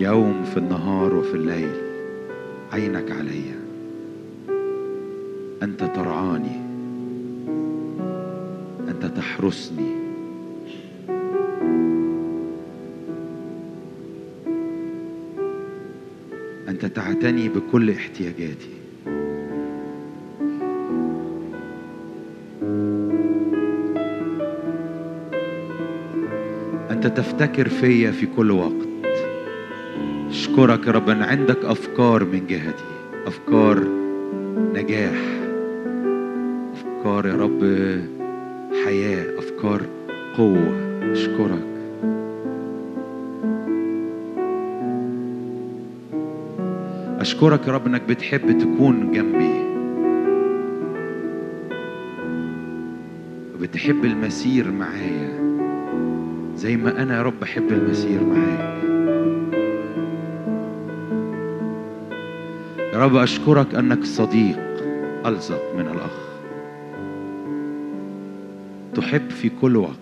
اليوم في النهار وفي الليل عينك علي انت ترعاني انت تحرسني انت تعتني بكل احتياجاتي انت تفتكر فيا في كل وقت اشكرك يا رب ان عندك افكار من جهتي افكار نجاح افكار يا رب حياه افكار قوه اشكرك اشكرك يا رب انك بتحب تكون جنبي وبتحب المسير معايا زي ما انا يا رب احب المسير معاك يا رب اشكرك انك صديق الصق من الاخ تحب في كل وقت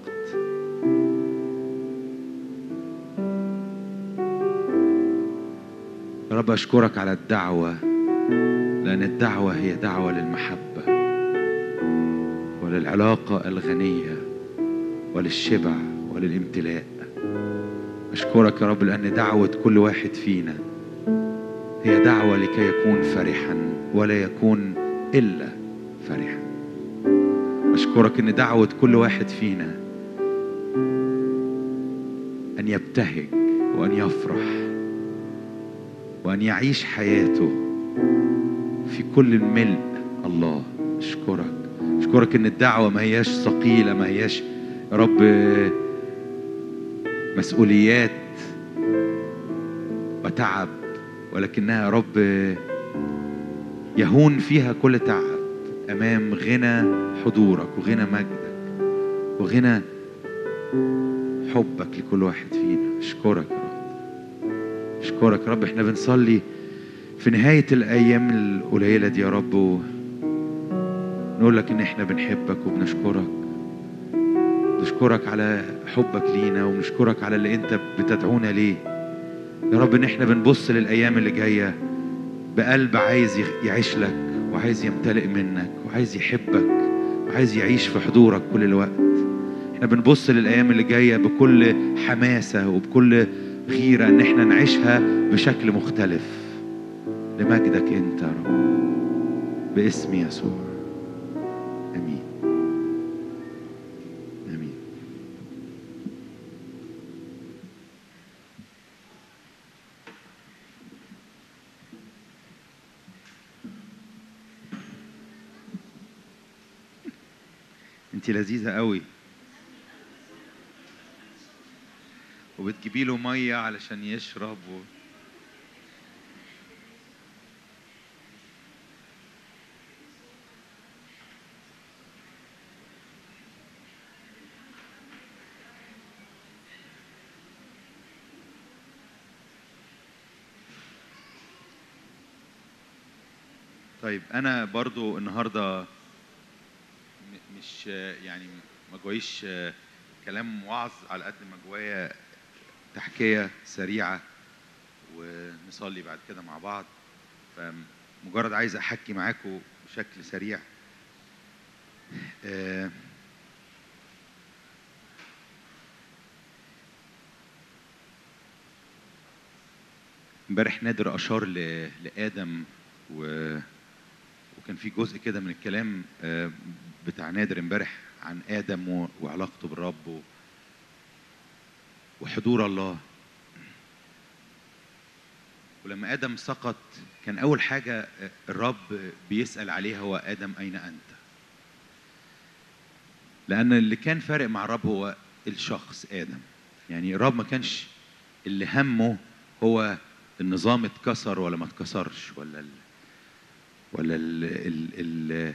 يا رب اشكرك على الدعوه لان الدعوه هي دعوه للمحبه وللعلاقه الغنيه وللشبع وللامتلاء اشكرك يا رب لان دعوه كل واحد فينا هي دعوه لكي يكون فرحا ولا يكون الا فرحا اشكرك ان دعوه كل واحد فينا ان يبتهج وان يفرح وان يعيش حياته في كل الملء الله اشكرك اشكرك ان الدعوه ما هياش ثقيله ما هياش يا رب مسؤوليات وتعب ولكنها يا رب يهون فيها كل تعب امام غنى حضورك وغنى مجدك وغنى حبك لكل واحد فينا اشكرك يا رب اشكرك يا رب احنا بنصلي في نهاية الأيام القليلة دي يا رب و... نقول لك إن احنا بنحبك وبنشكرك نشكرك على حبك لينا ونشكرك على اللي انت بتدعونا ليه يا رب ان احنا بنبص للايام اللي جايه بقلب عايز يغ- يعيش لك وعايز يمتلئ منك وعايز يحبك وعايز يعيش في حضورك كل الوقت احنا بنبص للايام اللي جايه بكل حماسه وبكل غيره ان احنا نعيشها بشكل مختلف لمجدك انت يا رب باسم يسوع امين امين انت لذيذه قوي وبتجيبي له ميه علشان يشرب و... طيب انا برضو النهارده م- مش يعني ما جوايش كلام وعظ على قد ما جوايا تحكية سريعة ونصلي بعد كده مع بعض فمجرد عايز احكي معاكم بشكل سريع آه، امبارح نادر اشار ل- لادم و وكان في جزء كده من الكلام آه، بتاع نادر امبارح عن ادم و- وعلاقته بالرب و- وحضور الله ولما ادم سقط كان اول حاجه آه، الرب بيسال عليها هو ادم اين انت لان اللي كان فارق مع الرب هو الشخص ادم يعني الرب ما كانش اللي همه هو النظام اتكسر ولا ما اتكسرش ولا ال... ولا ال ال ال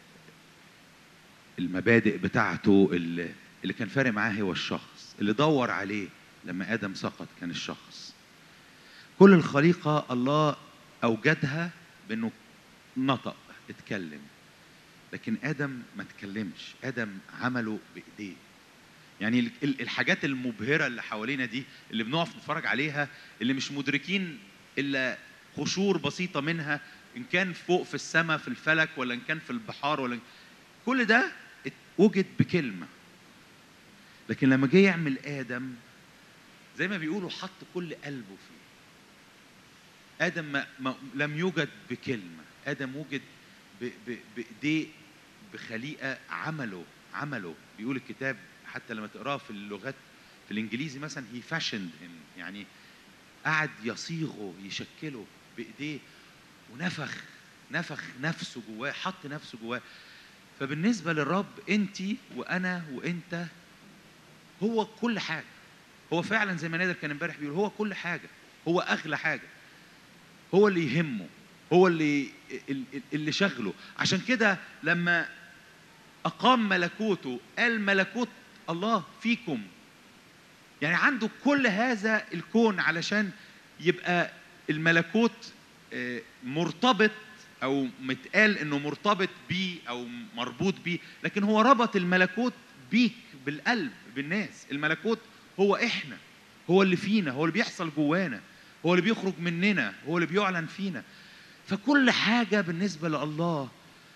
المبادئ بتاعته اللي, اللي كان فارق معاه هو الشخص اللي دور عليه لما ادم سقط كان الشخص كل الخليقه الله اوجدها بانه نطق اتكلم لكن ادم ما اتكلمش ادم عمله بايديه يعني ال- ال- الحاجات المبهره اللي حوالينا دي اللي بنقف نتفرج عليها اللي مش مدركين الا قشور بسيطه منها ان كان فوق في السماء في الفلك ولا ان كان في البحار ولا كل ده ات- وجد بكلمه لكن لما جه يعمل ادم زي ما بيقولوا حط كل قلبه فيه ادم ما ما لم يوجد بكلمه ادم وجد ب- ب- بايديه بخليقه عمله عمله بيقول الكتاب حتى لما تقراه في اللغات في الانجليزي مثلا هي فاشند يعني قعد يصيغه يشكله بايديه ونفخ نفخ نفسه جواه حط نفسه جواه فبالنسبه للرب انت وانا وانت هو كل حاجه هو فعلا زي ما نادر كان امبارح بيقول هو كل حاجه هو اغلى حاجه هو اللي يهمه هو اللي اللي شغله عشان كده لما اقام ملكوته قال ملكوت الله فيكم يعني عنده كل هذا الكون علشان يبقى الملكوت آه، مرتبط او متقال انه مرتبط بيه او مربوط بيه لكن هو ربط الملكوت بيك بالقلب بالناس الملكوت هو احنا هو اللي فينا هو اللي بيحصل جوانا هو اللي بيخرج مننا هو اللي بيعلن فينا فكل حاجة بالنسبة لله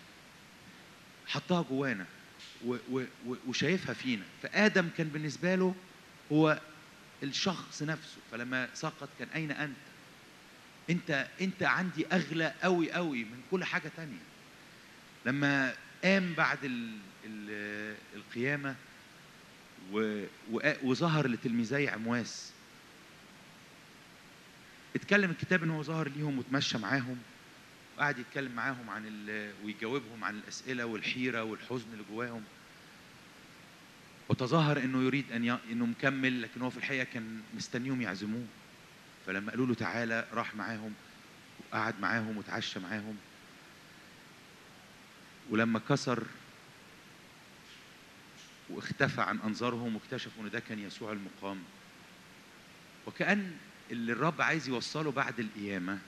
حطها جوانا و- و- و- وشايفها فينا فآدم كان بالنسبة له هو الشخص نفسه فلما سقط كان أين أنت أنت أنت عندي أغلى أوي أوي من كل حاجة تانية لما قام بعد ال ال القيامة و- وقا- وظهر لتلميذي عمواس اتكلم الكتاب ان هو ظهر ليهم وتمشى معاهم وقعد يتكلم معاهم عن ال... ويجاوبهم عن الاسئله والحيره والحزن اللي جواهم وتظاهر انه يريد ان ي... انه مكمل لكن هو في الحقيقه كان مستنيهم يعزموه فلما قالوا له تعالى راح معاهم وقعد معاهم وتعشى معاهم ولما كسر واختفى عن انظارهم واكتشفوا ان ده كان يسوع المقام وكأن اللي الرب عايز يوصله بعد القيامة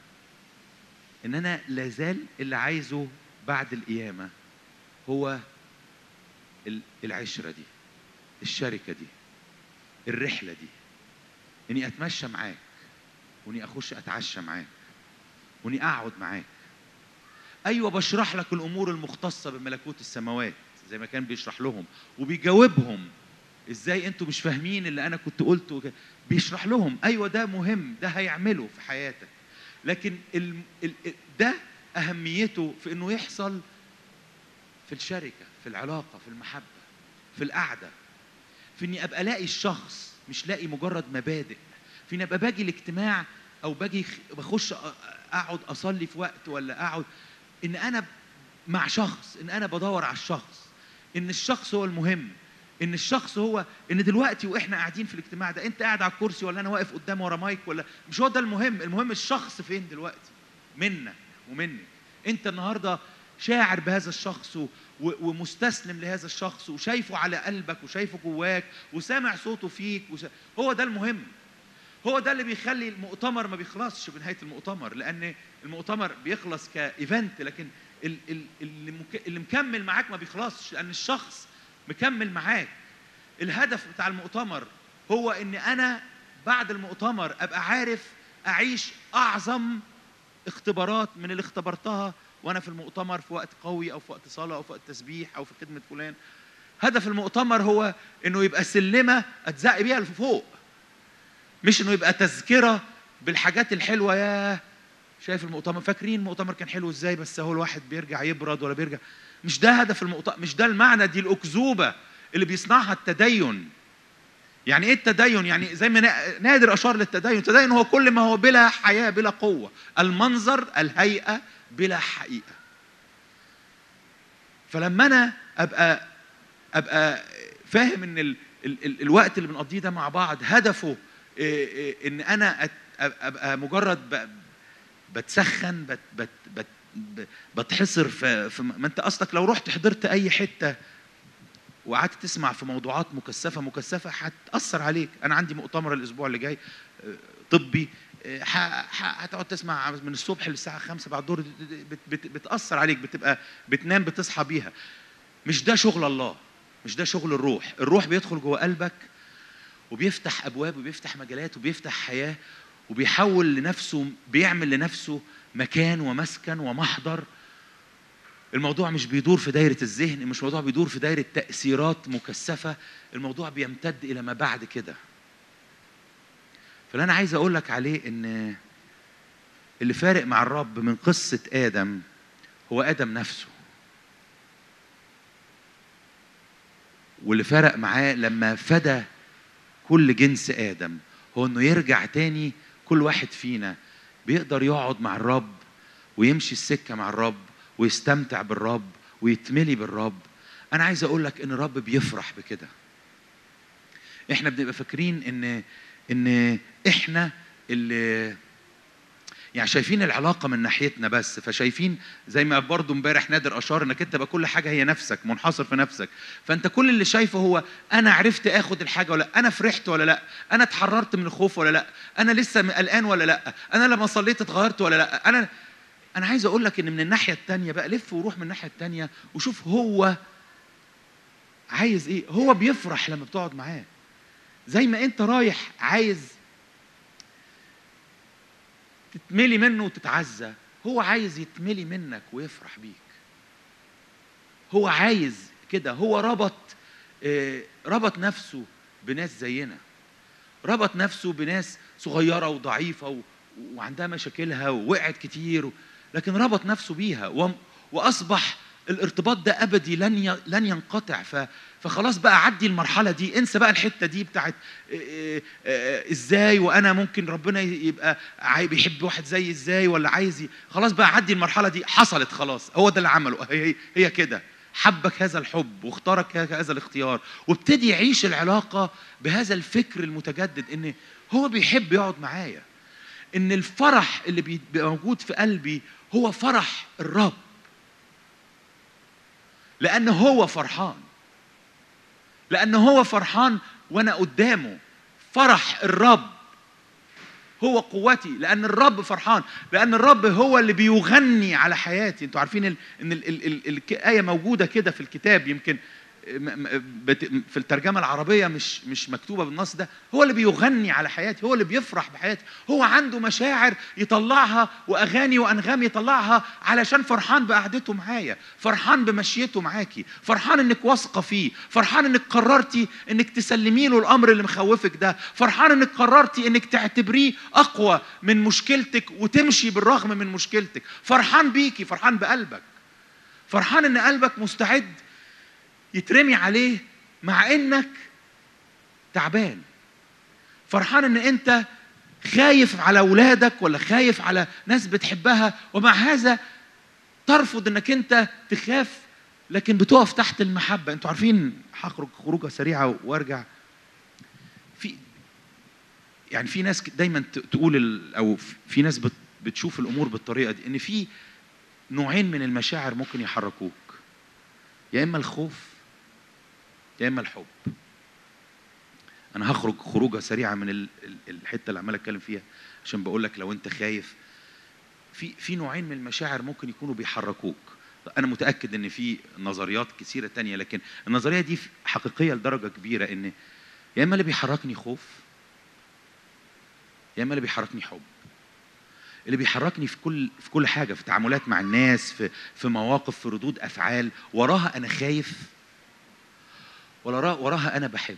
إن أنا لازال اللي عايزه بعد القيامة هو ال- العشرة دي الشركة دي الرحلة دي إني أتمشى معاك وإني أخش أتعشى معاك وإني أقعد معاك أيوة بشرح لك الأمور المختصة بملكوت السماوات زي ما كان بيشرح لهم وبيجاوبهم ازاي انتوا مش فاهمين اللي انا كنت قلته وك- بيشرح لهم ايوه ده مهم ده هيعمله في حياتك لكن ال ال ال- ده اهميته في انه يحصل في الشركه في العلاقه في المحبه في القعده في اني ابقى لاقي الشخص مش لاقي مجرد مبادئ في اني ابقى باجي الاجتماع او باجي خ- بخش أ- اقعد اصلي في وقت ولا اقعد ان انا مع شخص ان انا بدور على الشخص ان الشخص هو المهم ان الشخص هو ان دلوقتي واحنا قاعدين في الاجتماع ده انت قاعد على الكرسي ولا انا واقف قدام ورا مايك ولا مش هو ده المهم المهم الشخص فين دلوقتي منك ومنك انت النهارده شاعر بهذا الشخص و- و- ومستسلم لهذا الشخص وشايفه على قلبك وشايفه جواك وسامع صوته فيك وش... هو ده المهم هو ده اللي بيخلي المؤتمر ما بيخلصش بنهايه المؤتمر لان المؤتمر بيخلص كايفنت لكن ال- ال- اللي مك- اللي مكمل معاك ما بيخلصش لان الشخص مكمل معاك الهدف بتاع المؤتمر هو ان انا بعد المؤتمر ابقى عارف اعيش اعظم اختبارات من اللي اختبرتها وانا في المؤتمر في وقت قوي او في وقت صلاه او في وقت تسبيح او في خدمه فلان هدف المؤتمر هو انه يبقى سلمه اتزق بيها لفوق مش انه يبقى تذكره بالحاجات الحلوه يا شايف المؤتمر فاكرين المؤتمر كان حلو ازاي بس هو الواحد بيرجع يبرد ولا بيرجع مش ده هدف المؤتمر مش ده المعنى دي الاكذوبه اللي بيصنعها التدين يعني ايه التدين يعني زي ما نا- نادر اشار للتدين التدين هو كل ما هو بلا حياه بلا قوه المنظر الهيئه بلا حقيقه فلما انا ابقى ابقى فاهم ان ال ال ال الوقت اللي بنقضيه ده مع بعض هدفه إيه إيه ان انا أت- ابقى مجرد ب- بتسخن بت بت بت ب- بتحصر في, في ما انت اصلك لو رحت حضرت اي حته وقعدت تسمع في موضوعات مكثفه مكثفه هتاثر عليك انا عندي مؤتمر الاسبوع اللي جاي آه، طبي آه، ح- ح- هتقعد تسمع من الصبح للساعه 5 بعد الظهر بت- بت- بتاثر عليك بتبقى بتنام بتصحى بيها مش ده شغل الله مش ده شغل الروح الروح بيدخل جوه قلبك وبيفتح ابواب وبيفتح مجالات وبيفتح حياه وبيحول لنفسه بيعمل لنفسه مكان ومسكن ومحضر الموضوع مش بيدور في دايرة الذهن مش موضوع بيدور في دايرة تأثيرات مكثفة الموضوع بيمتد إلى ما بعد كده فاللي أنا عايز أقول لك عليه إن اللي فارق مع الرب من قصة آدم هو آدم نفسه واللي فرق معاه لما فدى كل جنس آدم هو إنه يرجع تاني كل واحد فينا بيقدر يقعد مع الرب ويمشي السكة مع الرب ويستمتع بالرب ويتملي بالرب أنا عايز أقول لك إن الرب بيفرح بكده إحنا بنبقى فاكرين إن إن إحنا اللي يعني شايفين العلاقه من ناحيتنا بس فشايفين زي ما برضو امبارح نادر اشار انك انت بقى كل حاجه هي نفسك منحصر في نفسك فانت كل اللي شايفه هو انا عرفت اخد الحاجه ولا لأ؟ انا فرحت ولا لا انا اتحررت من الخوف ولا لا انا لسه قلقان ولا لا انا لما صليت اتغيرت ولا لا انا انا عايز اقول لك ان من الناحيه الثانيه بقى لف وروح من الناحيه الثانيه وشوف هو عايز ايه هو بيفرح لما بتقعد معاه زي ما انت رايح عايز تتملي منه وتتعزى هو عايز يتملي منك ويفرح بيك هو عايز كده هو ربط آه، ربط نفسه بناس زينا ربط نفسه بناس صغيرة وضعيفة و- وعندها مشاكلها ووقعت كتير و- لكن ربط نفسه بيها و- وأصبح الارتباط ده أبدي لن ي- لن ينقطع ف فخلاص بقى عدي المرحلة دي انسى بقى الحتة دي بتاعت آه، آه، ازاي وانا ممكن ربنا يبقى عاي- بيحب واحد زي ازاي ولا عايز ي- خلاص بقى عدي المرحلة دي حصلت خلاص هو ده اللي عمله هي هي, هي كده حبك هذا الحب واختارك هذا الاختيار وابتدي يعيش العلاقة بهذا الفكر المتجدد ان هو بيحب يقعد معايا ان الفرح اللي بي- بيبقى موجود في قلبي هو فرح الرب لان هو فرحان لأن هو فرحان وأنا قدامه فرح الرب هو قوتي لأن الرب فرحان لأن الرب هو اللي بيغني على حياتي أنتوا عارفين ال- إن ال- ال- ال- الآية موجودة كده في الكتاب يمكن م- م- بت- في الترجمة العربية مش مش مكتوبة بالنص ده هو اللي بيغني على حياتي هو اللي بيفرح بحياتي هو عنده مشاعر يطلعها وأغاني وأنغام يطلعها علشان فرحان بقعدته معايا فرحان بمشيته معاكي فرحان انك واثقة فيه فرحان انك قررتي انك تسلمي له الأمر اللي مخوفك ده فرحان انك قررتي انك تعتبريه أقوى من مشكلتك وتمشي بالرغم من مشكلتك فرحان بيكي فرحان بقلبك فرحان ان قلبك مستعد يترمي عليه مع انك تعبان فرحان ان انت خايف على اولادك ولا خايف على ناس بتحبها ومع هذا ترفض انك انت تخاف لكن بتقف تحت المحبه انتوا عارفين هخرج خروجه سريعه وارجع في يعني في ناس دايما ت- تقول ال- او في ناس بت- بتشوف الامور بالطريقه دي ان في نوعين من المشاعر ممكن يحركوك يا اما الخوف يا اما الحب انا هخرج خروجه سريعه من ال- ال- الحته اللي عمال اتكلم فيها عشان بقول لك لو انت خايف في في نوعين من المشاعر ممكن يكونوا بيحركوك انا متاكد ان في نظريات كثيره تانية لكن النظريه دي حقيقيه لدرجه كبيره ان يا اما اللي بيحركني خوف يا اما اللي بيحركني حب اللي بيحركني في كل في كل حاجه في تعاملات مع الناس في في مواقف في ردود افعال وراها انا خايف ولا وراها انا بحب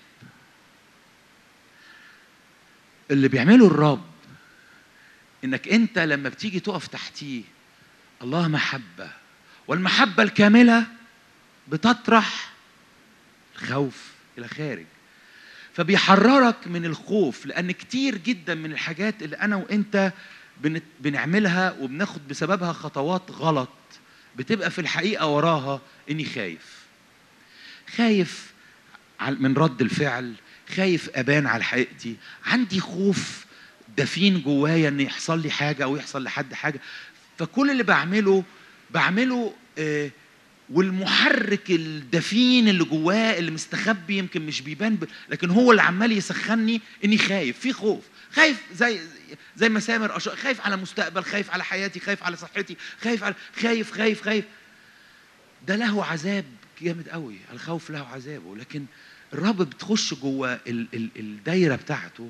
اللي بيعمله الرب انك انت لما بتيجي تقف تحتيه الله محبه والمحبه الكامله بتطرح الخوف الى خارج فبيحررك من الخوف لان كتير جدا من الحاجات اللي انا وانت بن- بنعملها وبناخد بسببها خطوات غلط بتبقى في الحقيقه وراها اني خايف خايف عل- من رد الفعل خايف ابان على حقيقتي عندي خوف دفين جوايا ان يحصل لي حاجه او يحصل لحد حاجه فكل اللي بعمله بعمله آه، والمحرك الدفين اللي جواه اللي مستخبي يمكن مش بيبان ب... لكن هو اللي عمال يسخني اني خايف في خوف خايف زي زي ما سامر أش... خايف على مستقبل خايف على حياتي خايف على صحتي خايف على خايف خايف خايف ده له عذاب جامد قوي الخوف له عذابه لكن الرب بتخش جوه ال- ال- الدايره بتاعته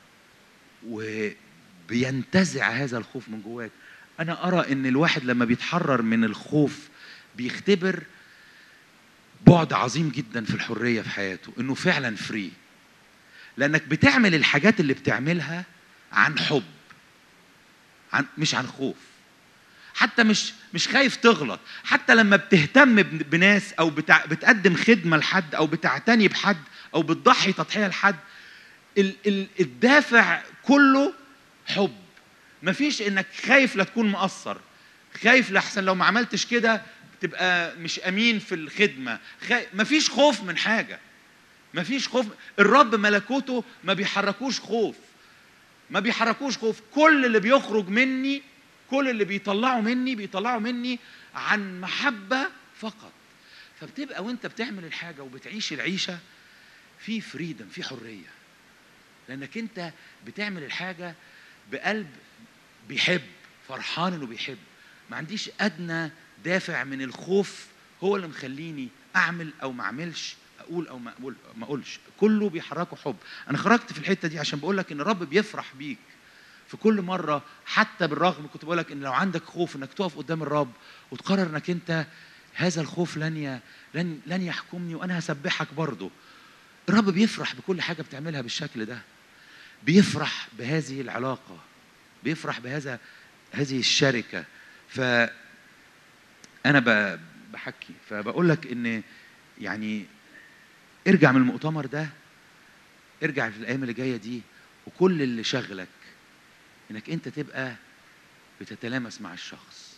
وبينتزع هذا الخوف من جواك انا ارى ان الواحد لما بيتحرر من الخوف بيختبر بعد عظيم جدا في الحريه في حياته انه فعلا فري لانك بتعمل الحاجات اللي بتعملها عن حب عن مش عن خوف حتى مش مش خايف تغلط حتى لما بتهتم بن- بناس او بتع... بتقدم خدمه لحد او بتعتني بحد او بتضحي تضحيه لحد ال... ال... الدافع كله حب مفيش انك خايف لا تكون مقصر خايف لحسن لو ما عملتش كده تبقى مش امين في الخدمه خايف مفيش خوف من حاجه مفيش خوف الرب ملكوته ما بيحركوش خوف ما بيحركوش خوف كل اللي بيخرج مني كل اللي بيطلعوا مني بيطلعوا مني عن محبة فقط فبتبقى وانت بتعمل الحاجة وبتعيش العيشة في فريدم في حرية لأنك انت بتعمل الحاجة بقلب بيحب فرحان انه بيحب ما عنديش ادنى دافع من الخوف هو اللي مخليني اعمل او ما اعملش اقول او ما اقول ما اقولش كله بيحركه حب انا خرجت في الحته دي عشان بقول لك ان الرب بيفرح بيك في كل مره حتى بالرغم كنت بقول لك ان لو عندك خوف انك تقف قدام الرب وتقرر انك انت هذا الخوف لن ي... لن لن يحكمني وانا هسبحك برضه الرب بيفرح بكل حاجه بتعملها بالشكل ده بيفرح بهذه العلاقه بيفرح بهذا هذه الشركه ف انا ب- بحكي فبقول لك ان يعني ارجع من المؤتمر ده ارجع في الايام اللي جايه دي وكل اللي شغلك انك انت تبقى بتتلامس مع الشخص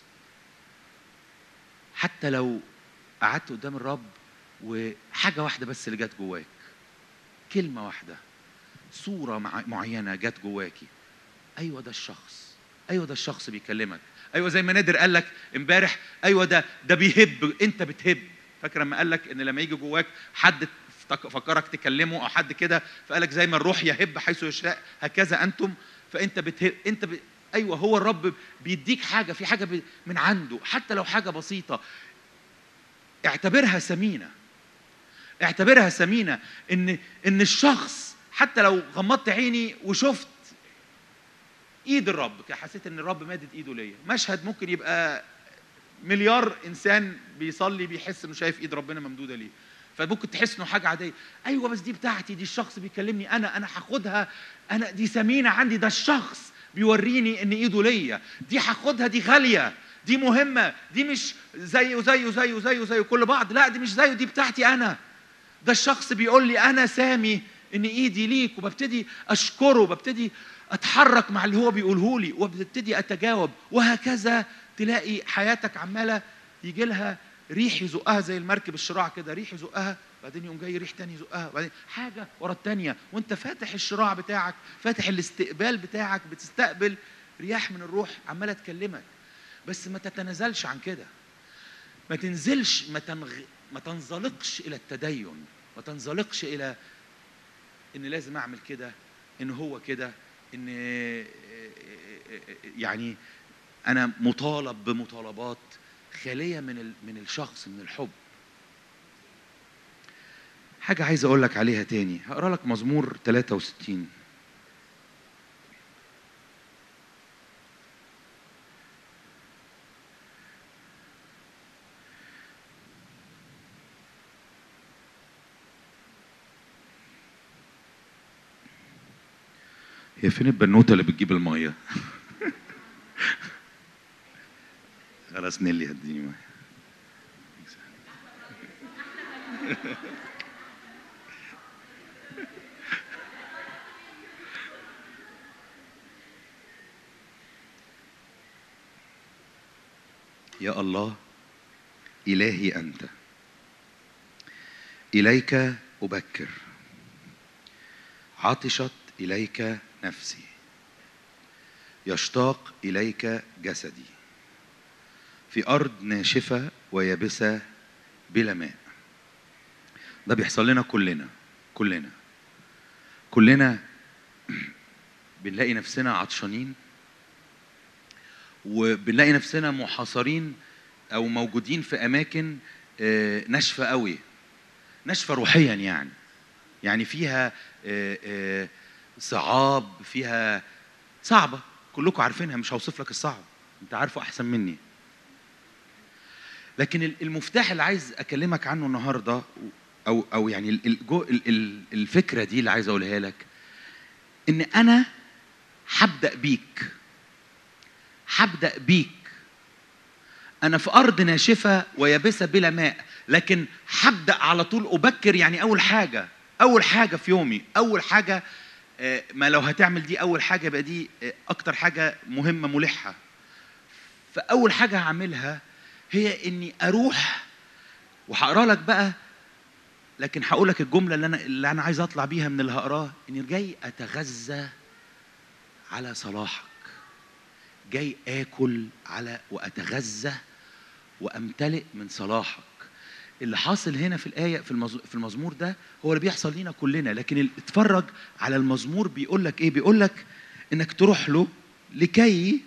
حتى لو قعدت قدام الرب وحاجه واحده بس اللي جت جواك كلمه واحده صوره مع- معينه جت جواكي ايوه ده الشخص ايوه ده الشخص بيكلمك ايوه زي ما نادر قال لك امبارح ايوه ده ده بيهب انت بتهب فاكر لما قال لك ان لما يجي جواك حد افتك- فكرك تكلمه او حد كده فقال لك زي ما الروح يهب حيث يشاء هكذا انتم فانت بتهب انت ب... ايوه هو الرب بيديك حاجه في حاجه ب... من عنده حتى لو حاجه بسيطه اعتبرها ثمينه اعتبرها ثمينه ان ان الشخص حتى لو غمضت عيني وشفت ايد الرب كده حسيت ان الرب مادد ايده ليا مشهد ممكن يبقى مليار انسان بيصلي بيحس انه شايف ايد ربنا ممدوده ليه فممكن تحس انه حاجه عاديه ايوه بس دي بتاعتي دي الشخص بيكلمني انا انا هاخدها انا دي ثمينه عندي ده الشخص بيوريني ان ايده ليا دي هاخدها دي غاليه دي مهمه دي مش زيه زيه زيه زيه زيه كل بعض لا دي مش زيه دي بتاعتي انا ده الشخص بيقول لي انا سامي ان ايدي ليك وببتدي اشكره ببتدي اتحرك مع اللي هو بيقوله لي وببتدي اتجاوب وهكذا تلاقي حياتك عماله يجي لها ريح يزقها زي المركب الشراع كده ريح يزقها بعدين يقوم جاي ريح تاني يزقها بعدين حاجه ورا التانيه وانت فاتح الشراع بتاعك فاتح الاستقبال بتاعك بتستقبل رياح من الروح عماله تكلمك بس ما تتنازلش عن كده ما تنزلش ما تنغ... ما تنزلقش الى التدين ما تنزلقش الى ان لازم اعمل كده ان هو كده ان يعني انا مطالب بمطالبات خاليه من ال... من الشخص من الحب حاجه عايز اقول لك عليها تاني هقرا لك مزمور 63 هي فين البنوته اللي بتجيب الميه خلاص نيلي هديني ميه يا الله إلهي أنت إليك أبكر عطشت إليك نفسي يشتاق إليك جسدي في أرض ناشفة ويابسة بلا ماء ده بيحصل لنا كلنا كلنا كلنا بنلاقي نفسنا عطشانين وبنلاقي نفسنا محاصرين او موجودين في اماكن آه، ناشفه قوي ناشفه روحيا يعني يعني فيها آه، آه، صعاب فيها صعبه كلكم عارفينها مش هوصف لك الصعب انت عارفه احسن مني لكن ال- المفتاح اللي عايز اكلمك عنه النهارده او او يعني ال- الجو- ال- ال- الفكره دي اللي عايز اقولها لك ان انا هبدا بيك هبدا بيك انا في ارض ناشفه ويابسه بلا ماء لكن هبدا على طول ابكر يعني اول حاجه اول حاجه في يومي اول حاجه آه، ما لو هتعمل دي اول حاجه يبقى دي آه، اكتر حاجه مهمه ملحه فاول حاجه هعملها هي اني اروح وهقرا لك بقى لكن هقول لك الجمله اللي انا اللي انا عايز اطلع بيها من اللي هقراه اني جاي اتغذى على صلاحك جاي اكل على واتغذى وامتلئ من صلاحك اللي حاصل هنا في الايه في المز- في المزمور ده هو اللي بيحصل لينا كلنا لكن ال- اتفرج على المزمور بيقول لك ايه بيقول لك انك تروح له لكي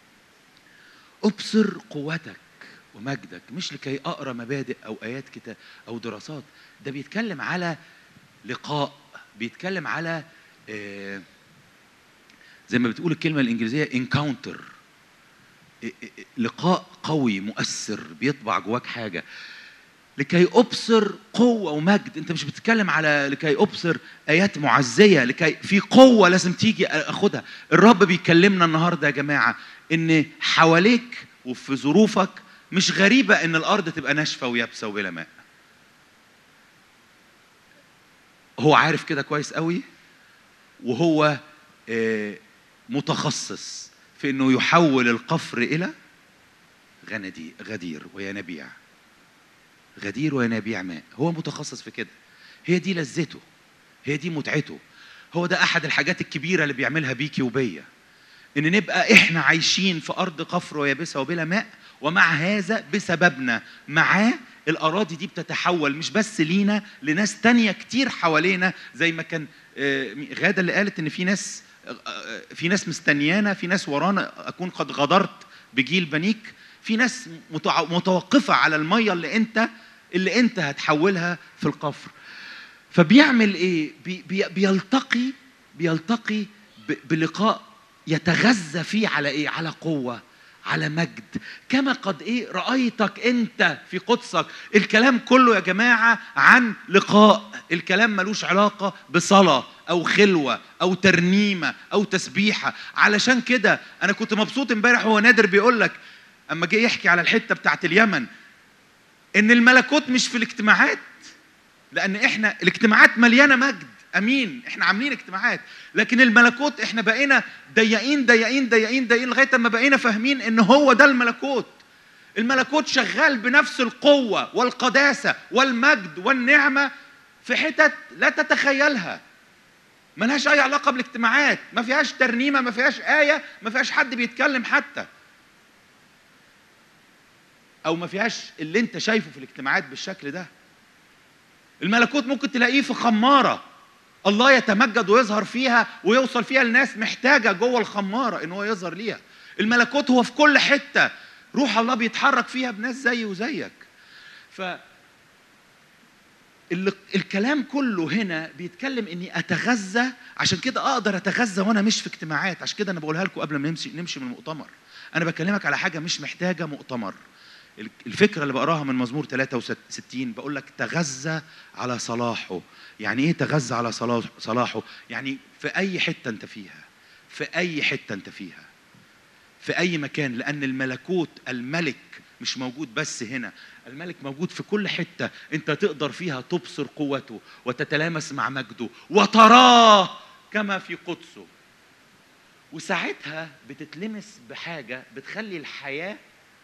ابصر قوتك ومجدك مش لكي اقرا مبادئ او ايات كتاب او دراسات ده بيتكلم على لقاء بيتكلم على آه زي ما بتقول الكلمه الانجليزيه انكاونتر لقاء قوي مؤثر بيطبع جواك حاجه لكي ابصر قوه ومجد انت مش بتتكلم على لكي ابصر ايات معزيه لكي في قوه لازم تيجي اخدها الرب بيكلمنا النهارده يا جماعه ان حواليك وفي ظروفك مش غريبه ان الارض تبقى ناشفه ويابسه وبلا ماء هو عارف كده كويس قوي وهو آه، متخصص في انه يحول القفر الى غندي غدير وينابيع غدير وينابيع ماء هو متخصص في كده هي دي لذته هي دي متعته هو ده احد الحاجات الكبيره اللي بيعملها بيكي وبيا ان نبقى احنا عايشين في ارض قفر ويابسه وبلا ماء ومع هذا بسببنا معاه الاراضي دي بتتحول مش بس لينا لناس تانية كتير حوالينا زي ما كان آه، غاده اللي قالت ان في ناس آه، آه، في ناس مستنيانا في ناس ورانا اكون قد غدرت بجيل بنيك في ناس متع- متوقفه على الميه اللي انت اللي انت هتحولها في القفر فبيعمل ايه بي بي بيلتقي بيلتقي ب- بلقاء يتغذى فيه على ايه على قوه على مجد كما قد ايه رايتك انت في قدسك الكلام كله يا جماعه عن لقاء الكلام ملوش علاقه بصلاه او خلوه او ترنيمه او تسبيحه علشان كده انا كنت مبسوط امبارح وهو نادر بيقول لك اما جه يحكي على الحته بتاعت اليمن ان الملكوت مش في الاجتماعات لان احنا الاجتماعات مليانه مجد امين احنا عاملين اجتماعات لكن الملكوت احنا بقينا ضيقين ضيقين ضيقين ضيقين لغايه ما بقينا فاهمين ان هو ده الملكوت الملكوت شغال بنفس القوه والقداسه والمجد والنعمه في حتت لا تتخيلها ملهاش اي علاقه بالاجتماعات ما فيهاش ترنيمه ما فيهاش ايه ما فيهاش حد بيتكلم حتى او ما فيهاش اللي انت شايفه في الاجتماعات بالشكل ده الملكوت ممكن تلاقيه في خماره الله يتمجد ويظهر فيها ويوصل فيها لناس محتاجه جوه الخماره ان هو يظهر ليها الملكوت هو في كل حته روح الله بيتحرك فيها بناس زي وزيك ف ال- الكلام كله هنا بيتكلم اني اتغذى عشان كده اقدر اتغذى وانا مش في اجتماعات عشان كده انا بقولها لكم قبل ما نمشي نمشي من المؤتمر انا بكلمك على حاجه مش محتاجه مؤتمر ال- الفكره اللي بقراها من مزمور 63 بقول لك تغذى على صلاحه يعني ايه تغذى على صلاح- صلاحه يعني في اي حته انت فيها في اي حته انت فيها في اي مكان لان الملكوت الملك مش موجود بس هنا الملك موجود في كل حته انت تقدر فيها تبصر قوته وتتلامس مع مجده وتراه كما في قدسه وساعتها بتتلمس بحاجه بتخلي الحياه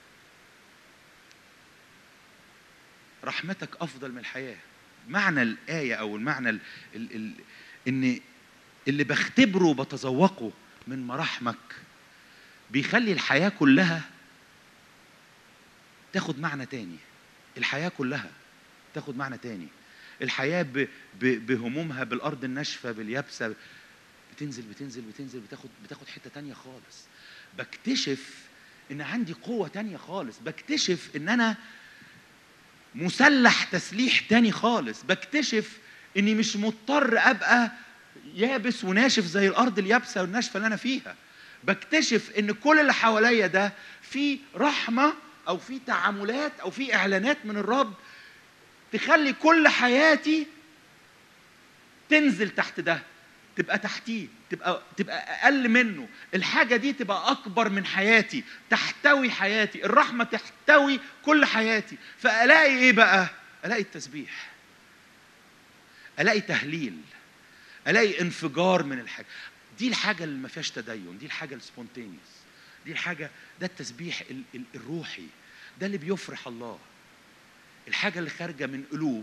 رحمتك افضل من الحياه معنى الايه او المعنى ال ال ال ان اللي بختبره وبتذوقه من مراحمك بيخلي الحياه كلها تاخد معنى تاني الحياه كلها تاخد معنى تاني الحياه ب ب بهمومها بالارض الناشفه باليابسه بتنزل بتنزل بتنزل بتاخد بتاخد حته تانية خالص بكتشف ان عندي قوه تانية خالص بكتشف ان انا مسلح تسليح تاني خالص بكتشف اني مش مضطر ابقى يابس وناشف زي الارض اليابسه والناشفه اللي انا فيها بكتشف ان كل اللي حواليا ده في رحمه او في تعاملات او في اعلانات من الرب تخلي كل حياتي تنزل تحت ده تبقى تحتيه تبقى تبقى اقل منه الحاجه دي تبقى اكبر من حياتي تحتوي حياتي الرحمه تحتوي كل حياتي فالاقي ايه بقى الاقي التسبيح الاقي تهليل الاقي انفجار من الحاجه دي الحاجه اللي ما فيهاش تدين دي الحاجه السبونتينيوس دي الحاجه ده التسبيح ال- ال- الروحي ده اللي بيفرح الله الحاجه اللي خارجه من قلوب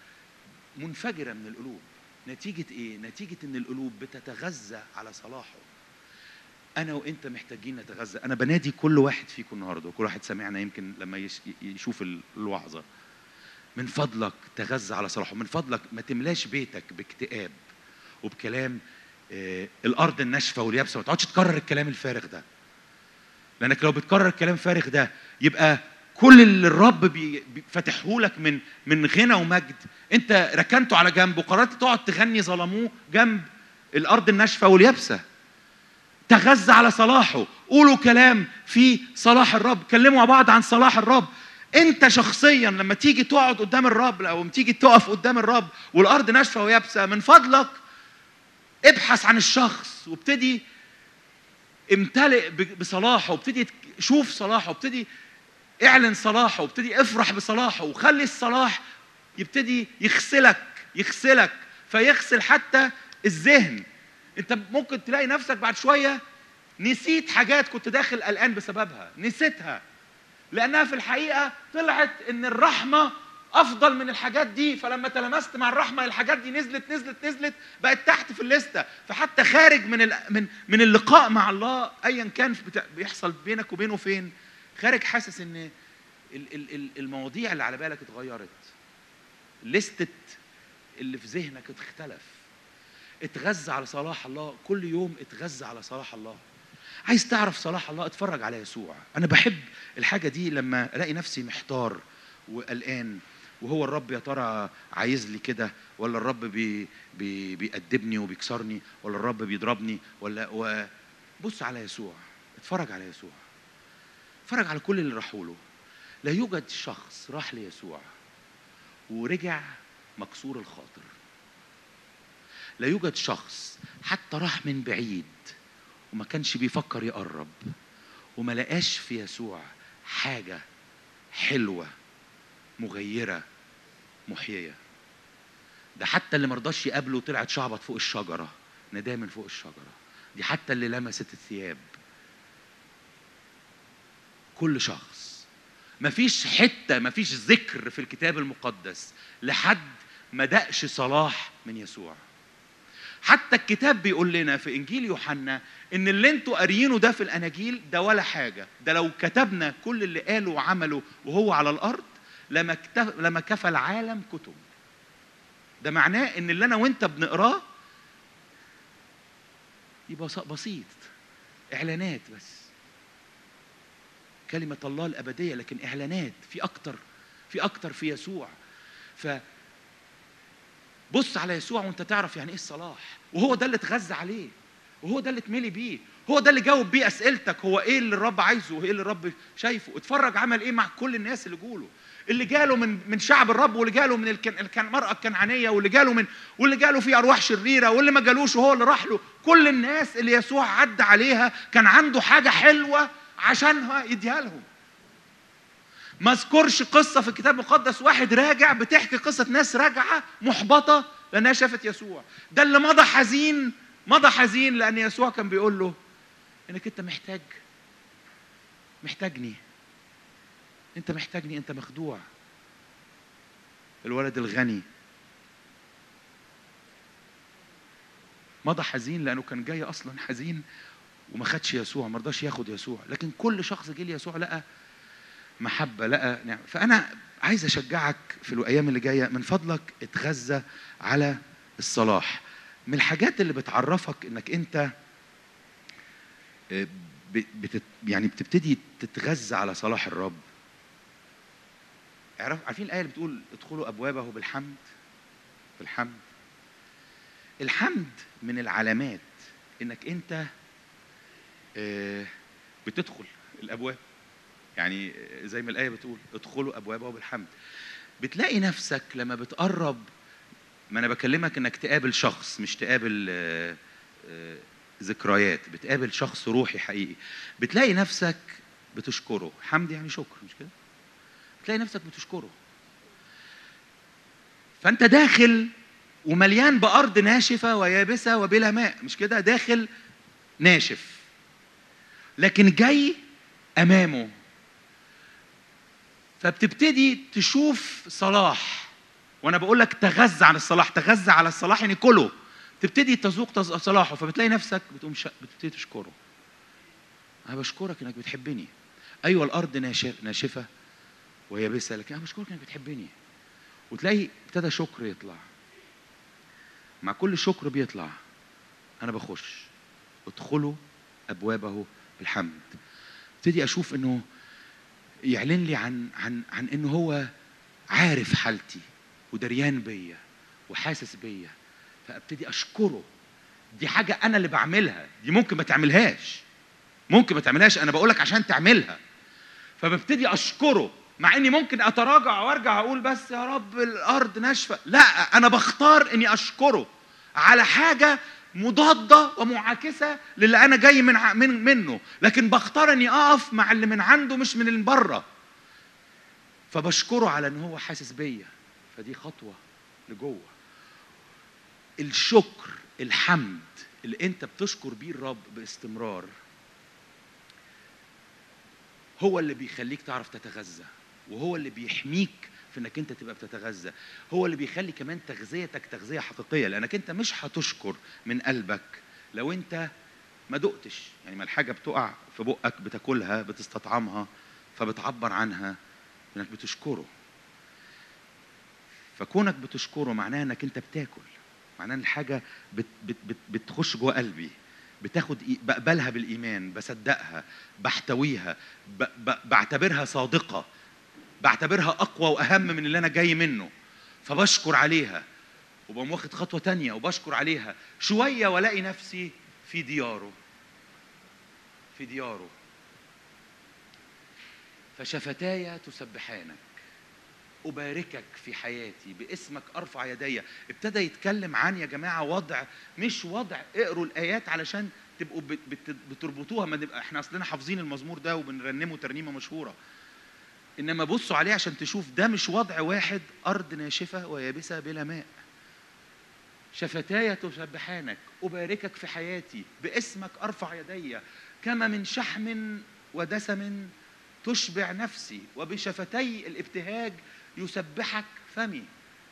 منفجره من القلوب نتيجه ايه نتيجه ان القلوب بتتغذى على صلاحه انا وانت محتاجين نتغذى انا بنادي كل واحد فيكم النهارده وكل واحد سامعنا يمكن لما يش- يشوف ال- الوعظه من فضلك تغذى على صلاحه من فضلك ما تملاش بيتك باكتئاب وبكلام آه، الارض الناشفه واليابسه ما تقعدش تكرر الكلام الفارغ ده لانك لو بتكرر الكلام الفارغ ده يبقى كل اللي الرب بي- بي- فاتحه لك من من غنى ومجد انت ركنته على جنب وقررت تقعد تغني ظلموه جنب الارض الناشفه واليابسه تغذى على صلاحه قولوا كلام في صلاح الرب كلموا مع بعض عن صلاح الرب انت شخصيا لما تيجي تقعد قدام الرب او لما تيجي تقف قدام الرب والارض ناشفه ويابسه من فضلك ابحث عن الشخص وابتدي امتلئ ب- بصلاحه وابتدي تك- شوف صلاحه وابتدي اعلن صلاحه وابتدي افرح بصلاحه وخلي الصلاح يبتدي يغسلك يغسلك فيغسل حتى الذهن انت ممكن تلاقي نفسك بعد شويه نسيت حاجات كنت داخل قلقان بسببها نسيتها لانها في الحقيقه طلعت ان الرحمه افضل من الحاجات دي فلما تلمست مع الرحمه الحاجات دي نزلت نزلت نزلت بقت تحت في الليسته فحتى خارج من ال- من من اللقاء مع الله ايا كان بتا- بيحصل بينك وبينه فين خارج حاسس ان ال- ال- ال- المواضيع اللي على بالك اتغيرت لستة اللي في ذهنك اختلف اتغذى على صلاح الله كل يوم اتغذى على صلاح الله عايز تعرف صلاح الله اتفرج على يسوع انا بحب الحاجه دي لما الاقي نفسي محتار وقلقان وهو الرب يا ترى عايز لي كده ولا الرب بي بي بيأدبني وبيكسرني ولا الرب بيضربني ولا و... بص على يسوع اتفرج على يسوع اتفرج على كل اللي راحوا له لا يوجد شخص راح ليسوع ورجع مكسور الخاطر لا يوجد شخص حتى راح من بعيد وما كانش بيفكر يقرب وما لقاش في يسوع حاجة حلوة مغيرة محيية ده حتى اللي مرضاش يقابله طلعت شعبط فوق الشجرة نداه من فوق الشجرة دي حتى اللي لمست الثياب كل شخص مفيش حتة مفيش ذكر في الكتاب المقدس لحد ما دقش صلاح من يسوع حتى الكتاب بيقول لنا في انجيل يوحنا ان اللي انتوا قاريينه ده في الاناجيل ده ولا حاجه ده لو كتبنا كل اللي قاله وعمله وهو على الارض لما كتف... لما كفى العالم كتب ده معناه ان اللي انا وانت بنقراه يبقى بس- بسيط اعلانات بس كلمه الله الابديه لكن اعلانات في اكتر في اكتر في يسوع ف بص على يسوع وانت تعرف يعني ايه الصلاح وهو ده اللي اتغذى عليه وهو ده اللي اتملي بيه هو ده اللي جاوب بيه اسئلتك هو ايه اللي الرب عايزه وايه اللي الرب شايفه اتفرج عمل ايه مع كل الناس اللي جوله اللي جاله من من شعب الرب واللي جاله من الكن... الكن... المراه الكنعانيه واللي جاله من واللي جاله في ارواح شريره واللي ما جالوش وهو اللي راح له كل الناس اللي يسوع عدى عليها كان عنده حاجه حلوه عشانها يديها لهم ما اذكرش قصه في الكتاب المقدس واحد راجع بتحكي قصه ناس راجعه محبطه لانها شافت يسوع ده اللي مضى حزين مضى حزين لان يسوع كان بيقول له انك انت محتاج محتاجني انت محتاجني انت مخدوع الولد الغني مضى حزين لانه كان جاي اصلا حزين وما خدش يسوع ما رضاش ياخد يسوع لكن كل شخص جه ليسوع لقى محبه لقى نعم فانا عايز اشجعك في الايام اللي جايه من فضلك اتغذى على الصلاح من الحاجات اللي بتعرفك انك انت آه، ب- بتت يعني بتبتدي تتغذى على صلاح الرب اعرف عارفين الايه اللي بتقول ادخلوا ابوابه بالحمد بالحمد الحمد من العلامات انك انت آه، بتدخل الابواب يعني زي ما الايه بتقول ادخلوا ابوابه بالحمد بتلاقي نفسك لما بتقرب ما انا بكلمك انك تقابل شخص مش تقابل آه، آه، ذكريات بتقابل شخص روحي حقيقي بتلاقي نفسك بتشكره حمد يعني شكر مش كده بتلاقي نفسك بتشكره فانت داخل ومليان بارض ناشفه ويابسه وبلا ماء مش كده داخل ناشف لكن جاي امامه فبتبتدي تشوف صلاح وانا بقول لك تغذى عن الصلاح تغذى على الصلاح يعني كله تبتدي تذوق تز- صلاحه فبتلاقي نفسك بتقوم ش... بتبتدي تشكره انا بشكرك انك بتحبني ايوه الارض ناشف ناشفه ويابسه لكن انا بشكرك انك بتحبني وتلاقي ابتدى شكر يطلع مع كل شكر بيطلع انا بخش ادخلوا ابوابه بالحمد ابتدي اشوف انه يعلن لي عن عن عن انه هو عارف حالتي ودريان بيا وحاسس بيا فابتدي اشكره دي حاجه انا اللي بعملها دي ممكن ما تعملهاش ممكن ما تعملهاش انا بقولك عشان تعملها فببتدي اشكره مع اني ممكن اتراجع وارجع اقول بس يا رب الارض ناشفه لا انا بختار اني اشكره على حاجه مضاده ومعاكسه للي انا جاي من ع- من منه لكن بختار اني اقف مع اللي من عنده مش من اللي بره فبشكره على ان هو حاسس بيا فدي خطوه لجوه الشكر الحمد اللي انت بتشكر بيه الرب باستمرار هو اللي بيخليك تعرف تتغذى وهو اللي بيحميك في انك انت تبقى بتتغذى هو اللي بيخلي كمان تغذيتك تغذيه حقيقيه لانك انت مش هتشكر من قلبك لو انت ما دقتش يعني ما الحاجه بتقع في بقك بتاكلها بتستطعمها فبتعبر عنها انك بتشكره فكونك بتشكره معناها انك انت بتاكل معناها ان الحاجه بت بت بت بتخش جوه قلبي بتاخد إي- بقبلها بالايمان بصدقها بحتويها ب ب بعتبرها صادقه بعتبرها اقوى واهم من اللي انا جاي منه فبشكر عليها وبقوم واخد خطوه تانية وبشكر عليها شويه والاقي نفسي في دياره في دياره فشفتاي تسبحانك أباركك في حياتي باسمك أرفع يدي ابتدى يتكلم عن يا جماعة وضع مش وضع اقروا الآيات علشان تبقوا بت- بت- بتربطوها ما نبقى احنا أصلنا حافظين المزمور ده وبنرنمه ترنيمة مشهورة إنما بصوا عليه عشان تشوف ده مش وضع واحد أرض ناشفة ويابسة بلا ماء شفتاي تسبحانك أباركك في حياتي باسمك أرفع يدي كما من شحم ودسم تشبع نفسي وبشفتي الابتهاج يسبحك فمي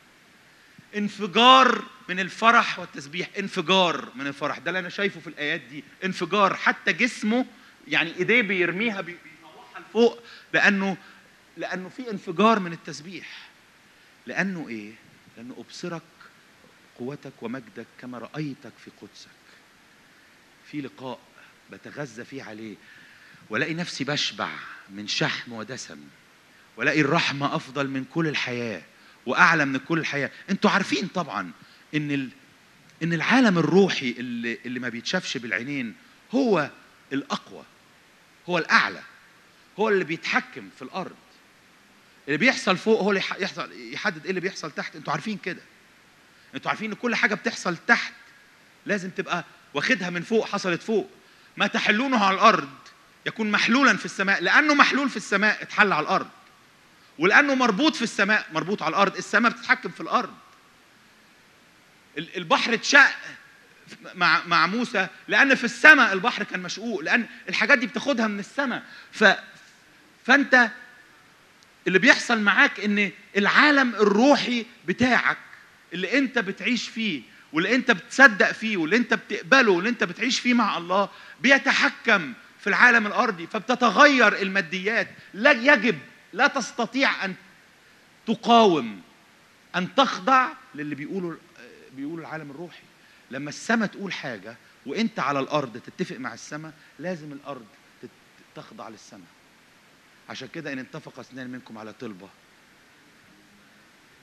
انفجار من الفرح والتسبيح انفجار من الفرح ده اللي انا شايفه في الايات دي انفجار حتى جسمه يعني ايديه بيرميها بي- بيطلعها لفوق لانه لانه في انفجار من التسبيح لانه ايه لانه ابصرك قوتك ومجدك كما رايتك في قدسك في لقاء بتغذى فيه عليه والاقي نفسي بشبع من شحم ودسم والاقي الرحمه افضل من كل الحياه واعلى من كل الحياه انتوا عارفين طبعا ان ال... ان العالم الروحي اللي اللي ما بيتشافش بالعينين هو الاقوى هو الاعلى هو اللي بيتحكم في الارض اللي بيحصل فوق هو اللي يح- يحصل يحدد ايه اللي بيحصل تحت انتوا عارفين كده انتوا عارفين ان كل حاجه بتحصل تحت لازم تبقى واخدها من فوق حصلت فوق ما تحلونه على الارض يكون محلولا في السماء لانه محلول في السماء اتحل على الارض ولانه مربوط في السماء مربوط على الارض السماء بتتحكم في الارض ال- البحر اتشق مع مع موسى لان في السماء البحر كان مشقوق لان الحاجات دي بتاخدها من السماء ف فانت اللي بيحصل معاك ان العالم الروحي بتاعك اللي انت بتعيش فيه واللي انت بتصدق فيه واللي انت بتقبله واللي انت بتعيش فيه مع الله بيتحكم في العالم الارضي فبتتغير الماديات لا يجب لا تستطيع ان تقاوم ان تخضع للي بيقولوا بيقولوا العالم الروحي لما السماء تقول حاجه وانت على الارض تتفق مع السماء لازم الارض تت- تخضع للسماء عشان كده ان اتفق اثنان منكم على طلبه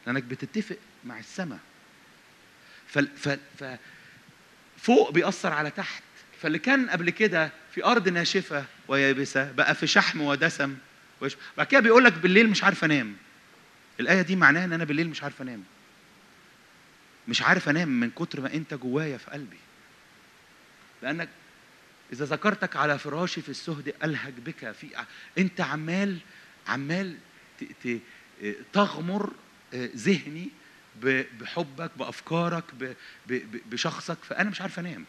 لانك بتتفق مع السماء ف... ف... ف... فوق بيأثر على تحت فاللي كان قبل كده في ارض ناشفه ويابسه بقى في شحم ودسم ويش... بعد كده بيقول لك بالليل مش عارف انام الايه دي معناها ان انا بالليل مش عارف انام مش عارف انام من كتر ما انت جوايا في قلبي لانك اذا ذكرتك على فراشي في السهد الهج بك في انت عمال عمال ت... ت... تغمر ذهني ب- بحبك بافكارك ب- ب- ب- بشخصك فانا مش عارف انام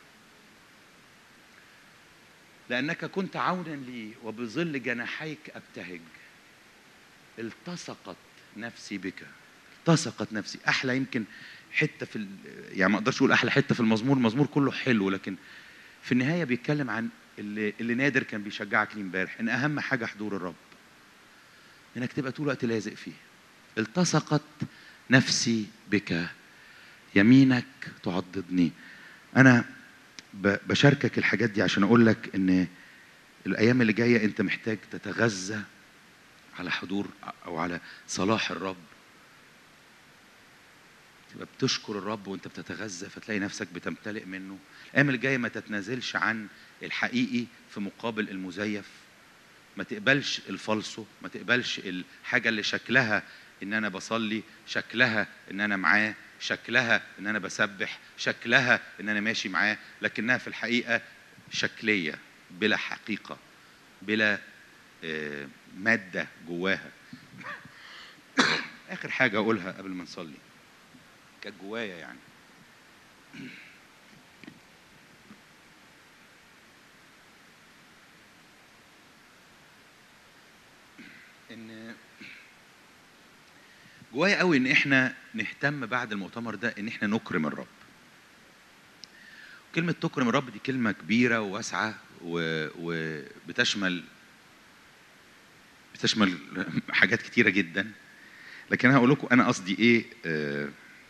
لانك كنت عونا لي وبظل جناحيك ابتهج التصقت نفسي بك التصقت نفسي احلى يمكن حته في ال- يعني ما اقدرش اقول احلى حته في المزمور المزمور كله حلو لكن في النهايه بيتكلم عن اللي, اللي نادر كان بيشجعك ليه امبارح ان اهم حاجه حضور الرب انك تبقى طول الوقت لازق فيه التصقت نفسي بك يمينك تعضدني انا ب- بشاركك الحاجات دي عشان اقول لك ان الايام اللي جايه انت محتاج تتغذى على حضور او على صلاح الرب تبقى بتشكر الرب وانت بتتغذى فتلاقي نفسك بتمتلئ منه الايام اللي جايه ما تتنازلش عن الحقيقي في مقابل المزيف ما تقبلش الفالصو ما تقبلش الحاجه اللي شكلها ان انا بصلي شكلها ان انا معاه شكلها ان انا بسبح شكلها ان انا ماشي معاه لكنها في الحقيقه شكليه بلا حقيقه بلا آه، ماده جواها اخر حاجه اقولها قبل ما نصلي كانت جوايا يعني ان جوايا قوي ان احنا نهتم بعد المؤتمر ده ان احنا نكرم الرب كلمة تكرم الرب دي كلمة كبيرة وواسعة و- وبتشمل بتشمل حاجات كتيرة جدا لكن انا هقول لكم انا قصدي ايه آه،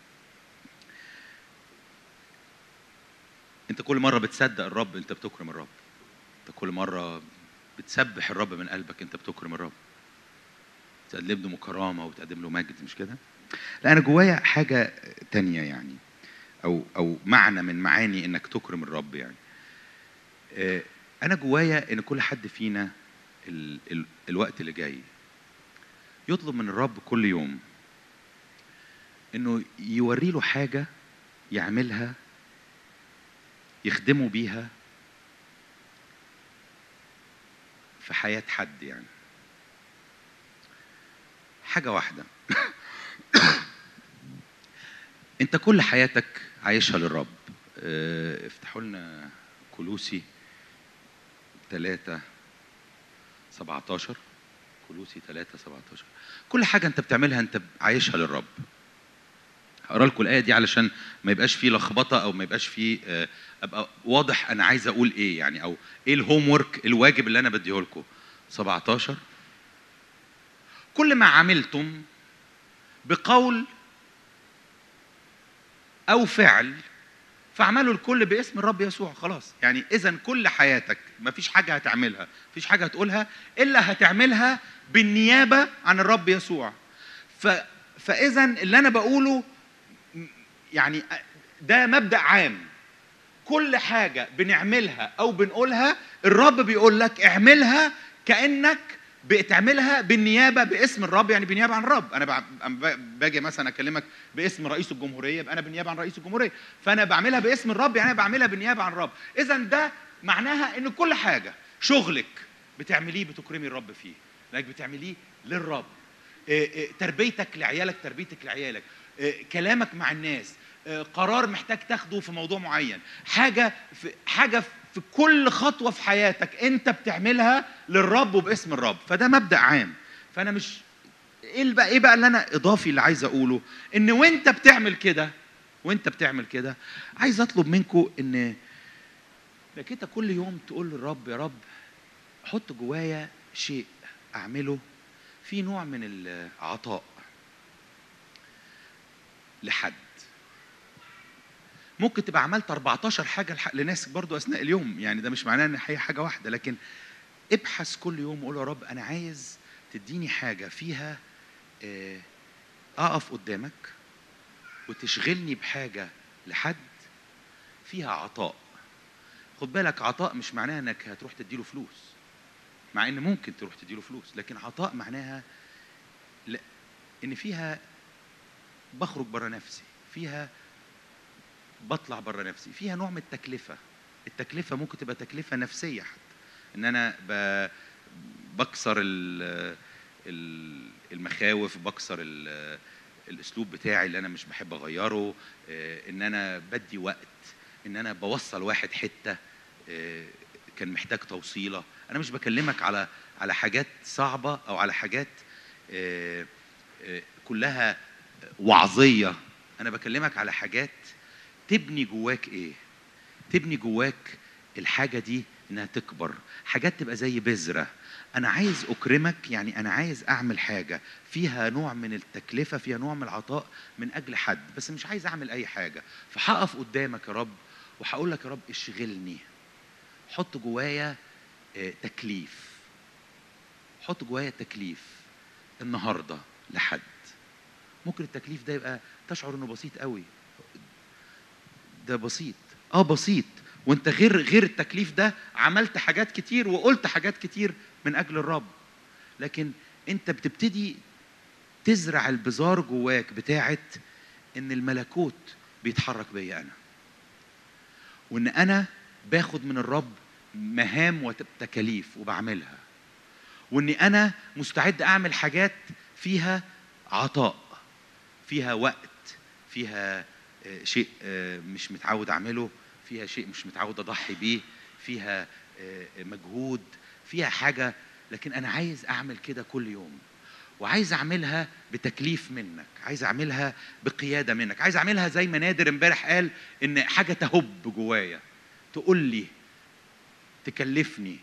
انت كل مرة بتصدق الرب انت بتكرم الرب انت كل مرة بتسبح الرب من قلبك انت بتكرم الرب تقدم له كرامة وتقدم له مجد مش كده؟ لا أنا جوايا حاجة تانية يعني أو أو معنى من معاني إنك تكرم الرب يعني. آه، أنا جوايا إن كل حد فينا ال ال الوقت اللي جاي يطلب من الرب كل يوم إنه يوري له حاجة يعملها يخدمه بيها في حياة حد يعني. حاجة واحدة أنت كل حياتك عايشها للرب آه، افتحوا لنا كلوسي 3 17 كلوسي 3 17 كل حاجة أنت بتعملها أنت عايشها للرب هقرا لكم الآية دي علشان ما يبقاش فيه لخبطة أو ما يبقاش فيه آه، أبقى واضح أنا عايز أقول إيه يعني أو إيه الهوم ورك الواجب اللي أنا بديه لكم 17 كل ما عملتم بقول او فعل فاعملوا الكل باسم الرب يسوع خلاص يعني اذا كل حياتك ما فيش حاجه هتعملها فيش حاجه هتقولها الا هتعملها بالنيابه عن الرب يسوع ف فاذا اللي انا بقوله م- يعني ده مبدا عام كل حاجه بنعملها او بنقولها الرب بيقول لك اعملها كانك بتعملها بالنيابه باسم الرب يعني بالنيابه عن الرب انا بع- أما ب- باجي مثلا اكلمك باسم رئيس الجمهوريه يبقى انا بالنيابه عن رئيس الجمهوريه فانا بعملها باسم الرب يعني انا بعملها بالنيابه عن الرب اذا ده معناها ان كل حاجه شغلك بتعمليه بتكرمي الرب فيه لانك بتعمليه للرب إيه إيه تربيتك لعيالك تربيتك لعيالك إيه كلامك مع الناس إيه قرار محتاج تاخده في موضوع معين حاجه في حاجه في كل خطوه في حياتك انت بتعملها للرب وباسم الرب فده مبدا عام فانا مش ايه اللي بقى ايه بقى اللي انا اضافي اللي عايز اقوله ان وانت بتعمل كده وانت بتعمل كده عايز اطلب منكم ان انك انت كل يوم تقول للرب يا رب حط جوايا شيء اعمله في نوع من العطاء لحد ممكن تبقى عملت 14 حاجه لح- لناس برضو اثناء اليوم يعني ده مش معناه ان هي حاجه واحده لكن ابحث كل يوم وقول يا رب انا عايز تديني حاجه فيها آه، اقف قدامك وتشغلني بحاجه لحد فيها عطاء خد بالك عطاء مش معناها انك هتروح تديله فلوس مع ان ممكن تروح تديله فلوس لكن عطاء معناها لا ان فيها بخرج بره نفسي فيها بطلع بره نفسي فيها نوع من التكلفه التكلفه ممكن تبقى تكلفه نفسيه حتى ان انا ب... بكسر ال... ال- المخاوف بكسر ال... الاسلوب بتاعي اللي انا مش بحب اغيره آه، ان انا بدي وقت ان انا بوصل واحد حته آه، كان محتاج توصيله انا مش بكلمك على على حاجات صعبه او على حاجات آه، آه، كلها وعظيه انا بكلمك على حاجات تبني جواك ايه تبني جواك الحاجه دي انها تكبر حاجات تبقى زي بذره انا عايز اكرمك يعني انا عايز اعمل حاجه فيها نوع من التكلفه فيها نوع من العطاء من اجل حد بس مش عايز اعمل اي حاجه فهقف قدامك يا رب وهقول لك يا رب اشغلني حط جوايا آه، تكليف حط جوايا تكليف النهارده لحد ممكن التكليف ده يبقى تشعر انه بسيط قوي ده بسيط اه بسيط وانت غير غير التكليف ده عملت حاجات كتير وقلت حاجات كتير من اجل الرب لكن انت بتبتدي تزرع البذار جواك بتاعت ان الملكوت بيتحرك بيا انا وان انا باخد من الرب مهام وتكاليف وبعملها واني انا مستعد اعمل حاجات فيها عطاء فيها وقت فيها آه، شيء آه، مش متعود اعمله فيها شيء مش متعود اضحي بيه فيها آه، مجهود فيها حاجه لكن انا عايز اعمل كده كل يوم وعايز اعملها بتكليف منك عايز اعملها بقياده منك عايز اعملها زي ما نادر امبارح قال ان حاجه تهب جوايا تقول لي تكلفني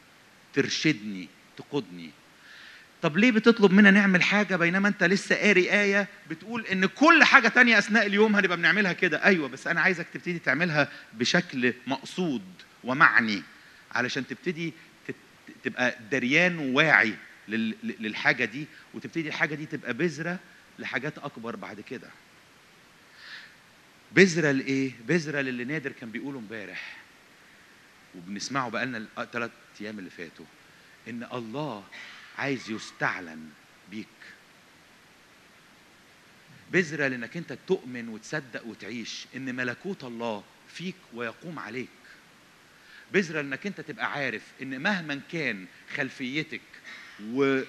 ترشدني تقودني طب ليه بتطلب منا نعمل حاجة بينما أنت لسه قاري آية بتقول إن كل حاجة تانية أثناء اليوم هنبقى بنعملها كده أيوة بس أنا عايزك تبتدي تعملها بشكل مقصود ومعني علشان تبتدي تت- تبقى دريان وواعي لل- للحاجة دي وتبتدي الحاجة دي تبقى بذرة لحاجات أكبر بعد كده بذرة لإيه؟ بذرة للي نادر كان بيقوله امبارح وبنسمعه بقالنا الثلاث أيام اللي فاتوا إن الله عايز يستعلن بيك بذرة لأنك أنت تؤمن وتصدق وتعيش إن ملكوت الله فيك ويقوم عليك بذرة لأنك أنت تبقى عارف إن مهما كان خلفيتك و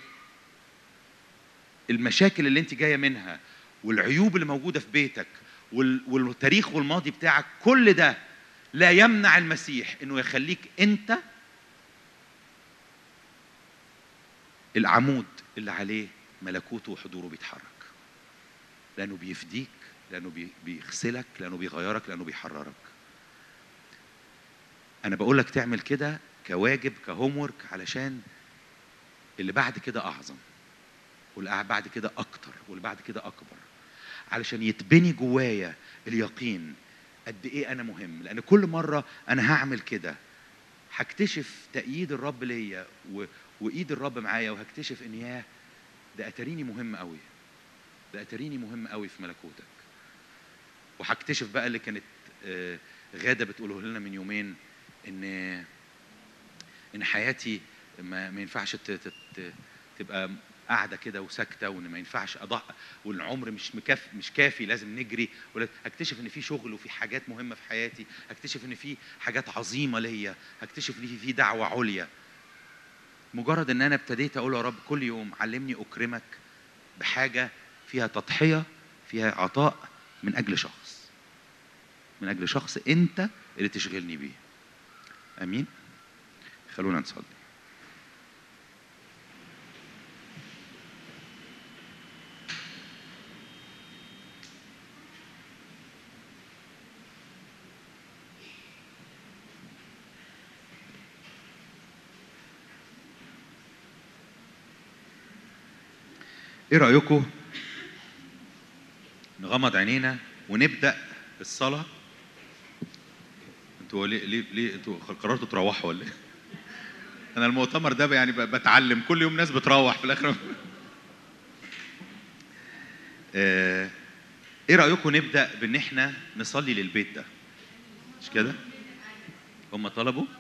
المشاكل اللي انت جايه منها والعيوب اللي موجوده في بيتك وال- والتاريخ والماضي بتاعك كل ده لا يمنع المسيح انه يخليك انت العمود اللي عليه ملكوته وحضوره بيتحرك لانه بيفديك لانه بي- بيغسلك لانه بيغيرك لانه بيحررك انا بقول لك تعمل كده كواجب كهوم ورك علشان اللي بعد كده اعظم واللي بعد كده اكتر واللي بعد كده اكبر علشان يتبني جوايا اليقين قد ايه انا مهم لان كل مره انا هعمل كده هكتشف تأييد الرب ليا و... وايد الرب معايا وهكتشف ان ياه ده اتريني مهم قوي ده اتريني مهم قوي في ملكوتك وهكتشف بقى اللي كانت آه، غاده بتقوله لنا من يومين ان ان حياتي ما, ما ينفعش ت- ت- ت- تبقى قاعده كده وساكته وان ما ينفعش اضع والعمر مش مكاف مش كافي لازم نجري ولا هكتشف ان في شغل وفي حاجات مهمه في حياتي هكتشف ان في حاجات عظيمه ليا هكتشف ان في في دعوه عليا مجرد ان انا ابتديت اقول يا رب كل يوم علمني اكرمك بحاجه فيها تضحيه فيها عطاء من اجل شخص من اجل شخص انت اللي تشغلني بيه امين خلونا نصلي ايه رايكم نغمض عينينا ونبدا الصلاه انتوا ليه ليه ليه انتوا قررتوا تروحوا ولا ايه انا المؤتمر ده يعني ب- بتعلم كل يوم ناس بتروح في الاخر آه، ايه رايكم نبدا بان احنا نصلي للبيت ده مش كده هم طلبوا